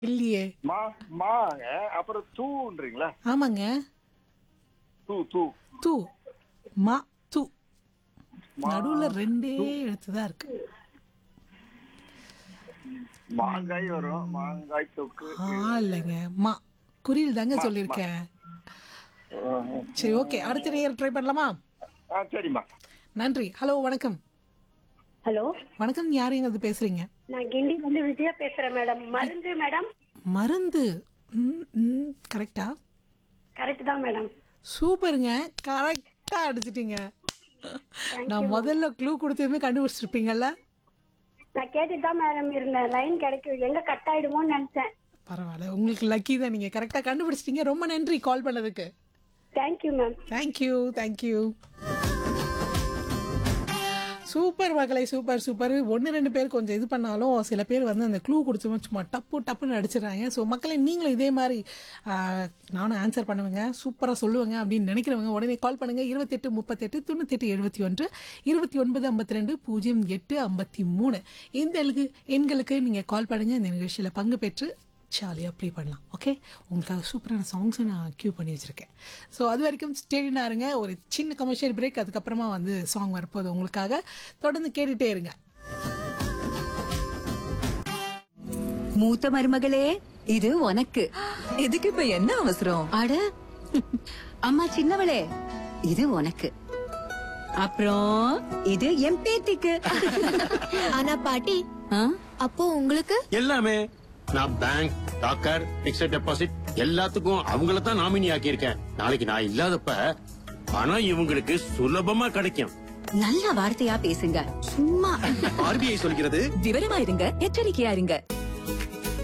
இல்லையே மா மாங்க அப்புறம் தூன்றீங்களா ஆமாங்க தூ தூ தூ மா தூ மா, நடுவுல ரெண்டே எழுத்து தான் இருக்கு மாங்காய் வரும் மாங்காய் தொக்கு ஆ இல்லைங்க மா குறியில் தாங்க சொல்லியிருக்கேன் சரி ஓகே அடுத்த நேரம் ட்ரை பண்ணலாமா ஆ சரிம்மா நன்றி ஹலோ வணக்கம் ஹலோ வணக்கம் யாருங்க அது பேசுறீங்க நான் கிண்டி வந்து விஜயா பேசுறேன் மேடம் மருந்து மேடம் மருந்து ம், ம், கரெக்டா கரெக்ட் தான் மேடம் சூப்பருங்க கரெக்டா அடிச்சிட்டீங்க நான் முதல்ல க்ளூ கொடுத்ததுமே கண்டுபிடிச்சிருப்பீங்கல்ல நான் கேட்டுட்டு தான் மேடம் இருந்தேன் லைன் கிடைக்கும் எங்க கட் ஆயிடுமோன்னு நினைச்சேன் பரவாயில்ல உங்களுக்கு லக்கி தான் நீங்க கரெக்டா கண்டுபிடிச்சிட்டீங்க ரொம்ப நன்றி கால் பண்ணதுக்கு thank you ma'am thank you thank you super மக்களை சூப்பர் சூப்பர் ஒன்று ரெண்டு பேர் கொஞ்சம் இது பண்ணாலும் சில பேர் வந்து அந்த க்ளூ கொடுத்து சும்மா டப்பு டப்புன்னு அடிச்சிடுறாங்க ஸோ மக்களை நீங்களும் இதே மாதிரி ஆஹ், நானும் ஆன்சர் பண்ணுவேங்க சூப்பராக சொல்லுவேங்க அப்படின்னு நினைக்கிறவங்க உடனே கால் பண்ணுங்கள் இருபத்தெட்டு முப்பத்தெட்டு தொண்ணூத்தெட்டு எழுபத்தி ஒன்று இருபத்தி ஒன்பது ஐம்பத்தி ரெண்டு பூஜ்ஜியம் எட்டு ஐம்பத்தி மூணு இந்த எண்களுக்கு எண்களுக்கு நீங்கள் கால் பண்ணுங்கள் இந்த நிகழ்ச்சியில் பங்கு பெற்று ஜாலியாக ப்ளே பண்ணலாம் ஓகே உங்களுக்காக சூப்பரான சாங்ஸும் நான் க்யூ பண்ணி வச்சுருக்கேன் ஸோ அது வரைக்கும் ஸ்டேடினா இருங்க ஒரு சின்ன கமர்ஷியல் பிரேக் அதுக்கப்புறமா வந்து சாங் வரப்போகுது உங்களுக்காக தொடர்ந்து கேட்டுகிட்டே இருங்க மூத்த மருமகளே இது உனக்கு இதுக்கு இப்ப என்ன அவசரம் அட அம்மா சின்னவளே இது உனக்கு அப்புறம் இது என் பேத்திக்கு ஆனா பாட்டி ஆ? அப்போ உங்களுக்கு எல்லாமே நான் பேங்க் டாக்கர் பிக்ஸட் டெபாசிட் எல்லாத்துக்கும் அவங்கள தான் நாமினி ஆக்கியிருக்கேன் நாளைக்கு நான் இல்லாதப்ப பணம் இவங்களுக்கு சுலபமா கிடைக்கும் நல்ல வார்த்தையா பேசுங்க சும்மா ஆர்பிஐ சொல்கிறது விவரமா இருங்க எச்சரிக்கையா இருங்க